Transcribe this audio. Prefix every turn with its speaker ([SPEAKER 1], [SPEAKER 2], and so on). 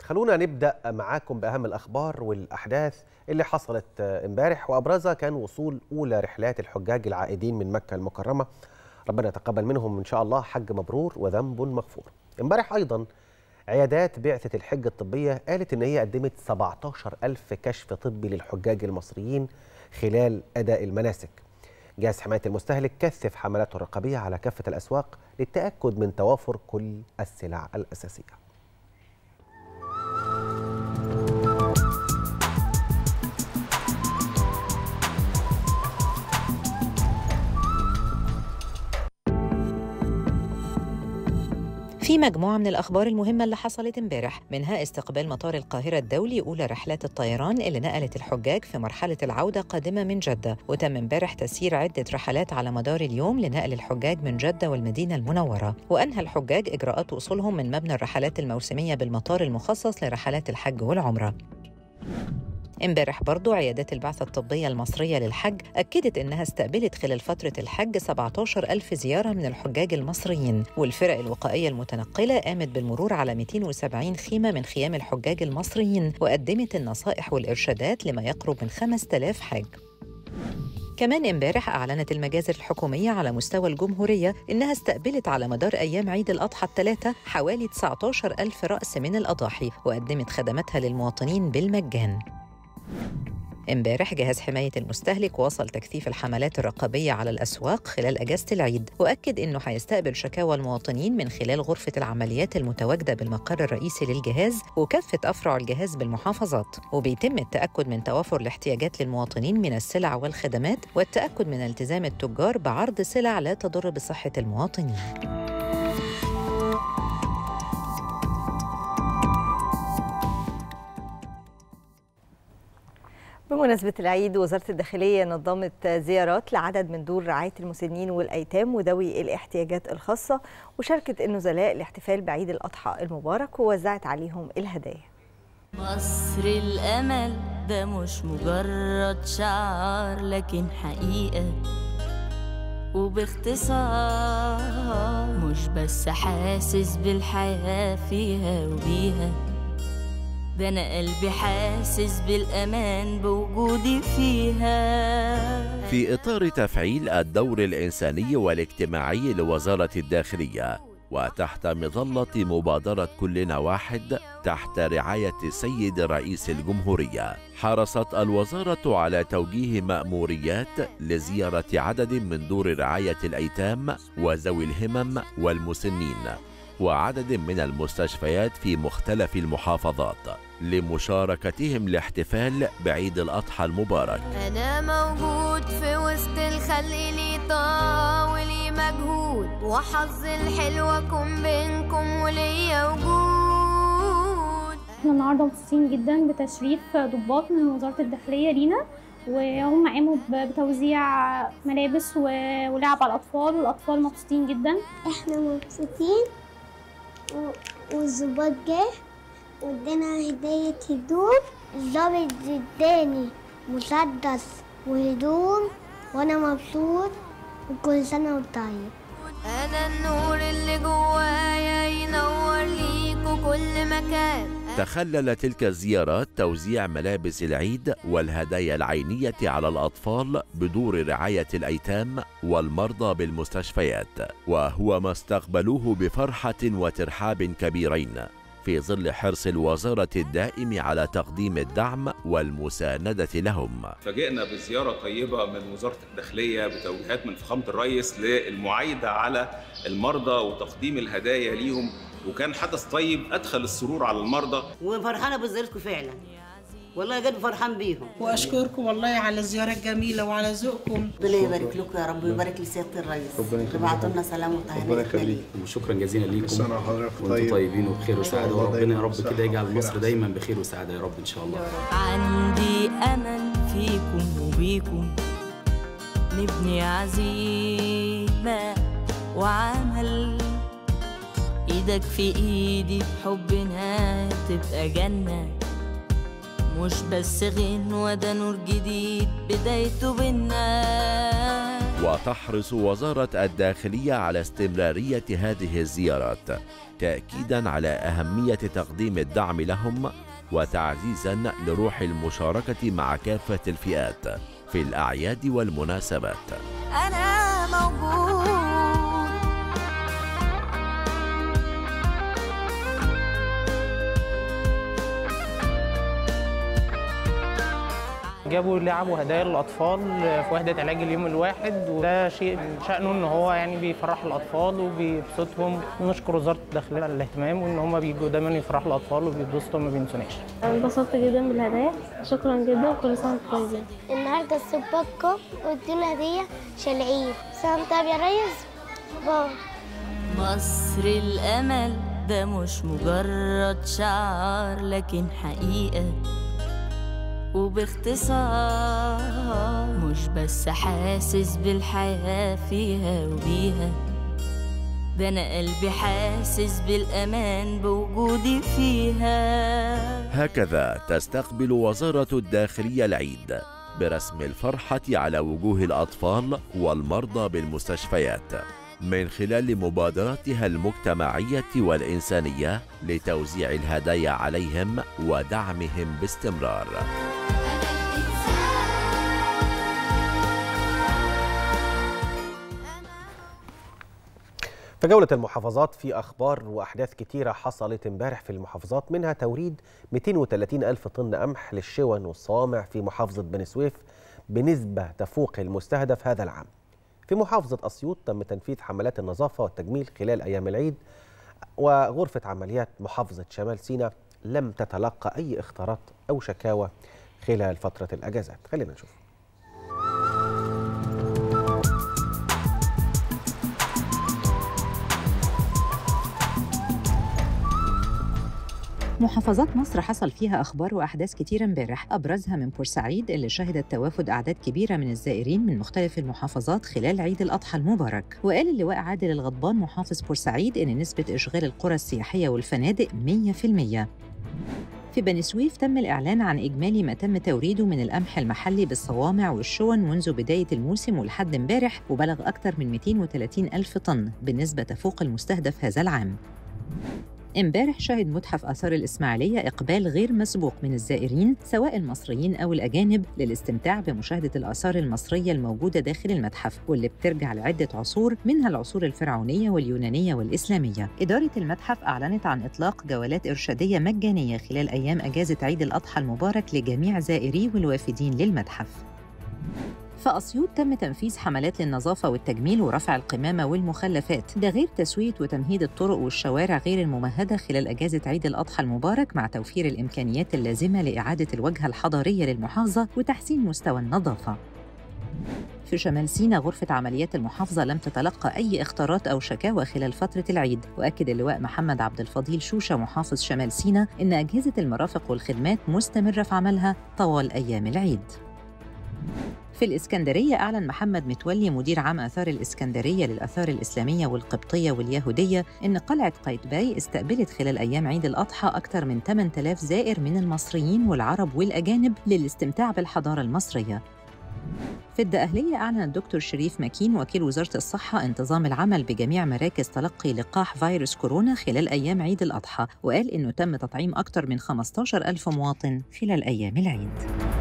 [SPEAKER 1] خلونا نبدأ معاكم بأهم الأخبار والأحداث اللي حصلت امبارح وأبرزها كان وصول أولى رحلات الحجاج العائدين من مكة المكرمة ربنا يتقبل منهم إن شاء الله حج مبرور وذنب مغفور امبارح أيضا عيادات بعثة الحج الطبية قالت إن هي قدمت 17 ألف كشف طبي للحجاج المصريين خلال أداء المناسك جهاز حماية المستهلك كثف حملاته الرقابية على كافة الأسواق للتأكد من توافر كل السلع الأساسية
[SPEAKER 2] في مجموعة من الأخبار المهمة اللي حصلت امبارح منها استقبال مطار القاهرة الدولي أولى رحلات الطيران اللي نقلت الحجاج في مرحلة العودة قادمة من جدة وتم امبارح تسيير عدة رحلات على مدار اليوم لنقل الحجاج من جدة والمدينة المنورة وأنهى الحجاج إجراءات وصولهم من مبنى الرحلات الموسمية بالمطار المخصص لرحلات الحج والعمرة امبارح برضو عيادات البعثة الطبية المصرية للحج أكدت إنها استقبلت خلال فترة الحج 17 ألف زيارة من الحجاج المصريين والفرق الوقائية المتنقلة قامت بالمرور على 270 خيمة من خيام الحجاج المصريين وقدمت النصائح والإرشادات لما يقرب من 5000 حاج كمان امبارح أعلنت المجازر الحكومية على مستوى الجمهورية إنها استقبلت على مدار أيام عيد الأضحى الثلاثة حوالي 19 ألف رأس من الأضاحي وقدمت خدماتها للمواطنين بالمجان امبارح جهاز حماية المستهلك واصل تكثيف الحملات الرقابية على الأسواق خلال أجازة العيد وأكد إنه هيستقبل شكاوى المواطنين من خلال غرفة العمليات المتواجدة بالمقر الرئيسي للجهاز وكافة أفرع الجهاز بالمحافظات وبيتم التأكد من توافر الاحتياجات للمواطنين من السلع والخدمات والتأكد من التزام التجار بعرض سلع لا تضر بصحة المواطنين
[SPEAKER 3] بمناسبة العيد وزارة الداخلية نظمت زيارات لعدد من دور رعاية المسنين والأيتام وذوي الاحتياجات الخاصة وشاركت النزلاء الاحتفال بعيد الأضحى المبارك ووزعت عليهم الهدايا
[SPEAKER 4] مصر الأمل ده مش مجرد شعار لكن حقيقة وباختصار مش بس حاسس بالحياة فيها وبيها ده أنا قلبي حاسس بالأمان بوجودي فيها
[SPEAKER 5] في إطار تفعيل الدور الإنساني والاجتماعي لوزارة الداخلية وتحت مظلة مبادرة كلنا واحد تحت رعاية السيد رئيس الجمهورية حرصت الوزارة على توجيه مأموريات لزيارة عدد من دور رعاية الأيتام وذوي الهمم والمسنين وعدد من المستشفيات في مختلف المحافظات لمشاركتهم الاحتفال بعيد الأضحى المبارك
[SPEAKER 4] أنا موجود في وسط الخلق لي طاقة ولي مجهود وحظ الحلو أكون بينكم وليا وجود
[SPEAKER 6] احنا النهارده مبسوطين جدا بتشريف ضباط من وزارة الداخلية لينا وهم قاموا بتوزيع ملابس و- ولعب على الأطفال والأطفال مبسوطين جدا
[SPEAKER 7] احنا مبسوطين و- والظباط جه وادانا هدية هدوم الظابط اداني مسدس وهدوم وانا مبسوط وكل سنة وانت طيب
[SPEAKER 4] أنا النور اللي جوايا ينور ليكوا كل مكان
[SPEAKER 5] تخلل تلك الزيارات توزيع ملابس العيد والهدايا العينية على الأطفال بدور رعاية الأيتام والمرضى بالمستشفيات وهو ما استقبلوه بفرحة وترحاب كبيرين في ظل حرص الوزارة الدائم على تقديم الدعم والمساندة لهم
[SPEAKER 8] فاجئنا بزياره طيبه من وزاره الداخليه بتوجيهات من فخامه الرئيس للمعايده على المرضى وتقديم الهدايا ليهم وكان حدث طيب ادخل السرور على المرضى
[SPEAKER 9] وفرحانه بزيارتكم فعلا والله قلبي فرحان بيهم
[SPEAKER 10] واشكركم والله على الزياره الجميله وعلى ذوقكم
[SPEAKER 9] ربنا يبارك لكم يا رب ويبارك لسياده الرئيس تبعتوا لنا سلام وطهارة
[SPEAKER 11] وشكرا جزيلا ليكم
[SPEAKER 12] سنة وحضرتك
[SPEAKER 11] وانتم
[SPEAKER 12] طيب.
[SPEAKER 11] طيبين وبخير وسعاده
[SPEAKER 12] الله
[SPEAKER 11] وربنا
[SPEAKER 12] دايما
[SPEAKER 11] يا رب
[SPEAKER 12] بصحة
[SPEAKER 11] كده يجعل
[SPEAKER 12] وخير
[SPEAKER 11] مصر
[SPEAKER 12] أحسن.
[SPEAKER 11] دايما بخير وسعاده يا رب ان شاء الله
[SPEAKER 4] عندي أمل فيكم وبيكم نبني عزيمة وعمل إيدك في إيدي بحبنا تبقى جنة مش بس غنوة ده نور جديد بدايته بينا
[SPEAKER 5] وتحرص وزارة الداخلية على استمرارية هذه الزيارات تأكيدا على أهمية تقديم الدعم لهم وتعزيزا لروح المشاركة مع كافة الفئات في الأعياد والمناسبات
[SPEAKER 4] أنا موجود
[SPEAKER 12] جابوا لعب وهدايا للاطفال في وحده علاج اليوم الواحد وده شيء من شانه ان هو يعني بيفرح الاطفال وبيبسطهم ونشكر وزاره الداخليه على الاهتمام وان هم بيجوا دايما يفرحوا الاطفال وبيتبسطوا ما بينسوناش
[SPEAKER 6] انبسطت جدا بالهدايا شكرا جدا وكل سنه وانتم طيبين
[SPEAKER 7] النهارده السباكة وادونا هدية عشان العيد سنة طيب يا ريس باي
[SPEAKER 4] مصر الأمل ده مش مجرد شعار لكن حقيقة وباختصار مش بس حاسس بالحياة فيها وبيها ده أنا قلبي حاسس بالأمان بوجودي فيها
[SPEAKER 5] هكذا تستقبل وزارة الداخلية العيد برسم الفرحة على وجوه الأطفال والمرضى بالمستشفيات من خلال مبادراتها المجتمعية والإنسانية لتوزيع الهدايا عليهم ودعمهم باستمرار.
[SPEAKER 1] في جولة المحافظات في أخبار وأحداث كتيرة حصلت امبارح في المحافظات منها توريد 230 ألف طن قمح للشون والصوامع في محافظة بني سويف بنسبة تفوق المستهدف هذا العام في محافظة أسيوط تم تنفيذ حملات النظافة والتجميل خلال أيام العيد وغرفة عمليات محافظة شمال سيناء لم تتلقى أي اختارات أو شكاوى خلال فترة الأجازات خلينا نشوف
[SPEAKER 2] محافظات مصر حصل فيها أخبار وأحداث كتيرة امبارح أبرزها من بورسعيد اللي شهدت توافد أعداد كبيرة من الزائرين من مختلف المحافظات خلال عيد الأضحى المبارك وقال اللواء عادل الغضبان محافظ بورسعيد إن نسبة إشغال القرى السياحية والفنادق 100% في بني سويف تم الإعلان عن إجمالي ما تم توريده من القمح المحلي بالصوامع والشون منذ بداية الموسم ولحد امبارح وبلغ أكثر من 230 ألف طن بالنسبة تفوق المستهدف هذا العام امبارح شهد متحف آثار الإسماعيلية إقبال غير مسبوق من الزائرين سواء المصريين أو الأجانب للاستمتاع بمشاهدة الآثار المصرية الموجودة داخل المتحف واللي بترجع لعدة عصور منها العصور الفرعونية واليونانية والإسلامية. إدارة المتحف أعلنت عن إطلاق جولات إرشادية مجانية خلال أيام أجازة عيد الأضحى المبارك لجميع زائري والوافدين للمتحف. في أسيوط تم تنفيذ حملات للنظافة والتجميل ورفع القمامة والمخلفات ده غير تسوية وتمهيد الطرق والشوارع غير الممهدة خلال أجازة عيد الأضحى المبارك مع توفير الإمكانيات اللازمة لإعادة الوجهة الحضارية للمحافظة وتحسين مستوى النظافة في شمال سيناء غرفة عمليات المحافظة لم تتلقى أي اختارات أو شكاوى خلال فترة العيد وأكد اللواء محمد عبد الفضيل شوشة محافظ شمال سيناء إن أجهزة المرافق والخدمات مستمرة في عملها طوال أيام العيد في الإسكندرية أعلن محمد متولي مدير عام آثار الإسكندرية للآثار الإسلامية والقبطية واليهودية إن قلعة قايتباي استقبلت خلال أيام عيد الأضحى أكثر من 8000 زائر من المصريين والعرب والأجانب للاستمتاع بالحضارة المصرية في الدقهلية أعلن الدكتور شريف مكين وكيل وزارة الصحة انتظام العمل بجميع مراكز تلقي لقاح فيروس كورونا خلال أيام عيد الأضحى وقال إنه تم تطعيم أكثر من 15 ألف مواطن خلال أيام العيد